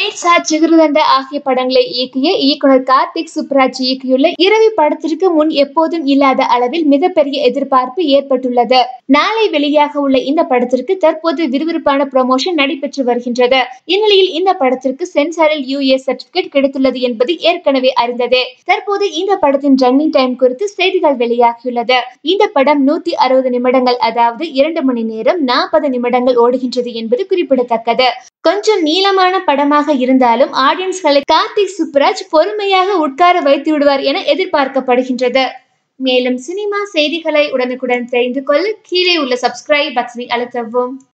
பேட்சா ஜிகர்தண்ட ஆகிய படங்களை இயக்கிய இயக்குனர் கார்த்திக் சுப்ராஜ் இயக்கியுள்ள இரவி படத்திற்கு முன் எப்போதும் இல்லாத அளவில் மிகப்பெரிய எதிர்பார்ப்பு ஏற்பட்டுள்ளது நாளை வெளியாக உள்ள இந்த படத்திற்கு தற்போது விறுவிறுப்பான ப்ரமோஷன் நடைபெற்று வருகின்றது இந்நிலையில் இந்த படத்திற்கு சென்சாரில் யூஎஸ் சர்டிபிகேட் கிடைத்துள்ளது என்பது ஏற்கனவே அறிந்ததே தற்போது இந்த படத்தின் ரன்னிங் டைம் குறித்து செய்திகள் வெளியாகியுள்ளது இந்த படம் நூத்தி அறுபது நிமிடங்கள் அதாவது இரண்டு மணி நேரம் நாற்பது நிமிடங்கள் ஓடுகின்றது என்பது குறிப்பிடத்தக்கது கொஞ்சம் நீளமான படமாக இருந்தாலும் ஆடியன்ஸ்களை கார்த்திக் சுப்ராஜ் பொறுமையாக உட்கார வைத்து விடுவார் என எதிர்பார்க்கப்படுகின்றது மேலும் சினிமா செய்திகளை உடனுக்குடன் தெரிந்து கொள்ள கீழே உள்ள சப்ஸ்கிரைப் பட்டனை அழுத்தவும்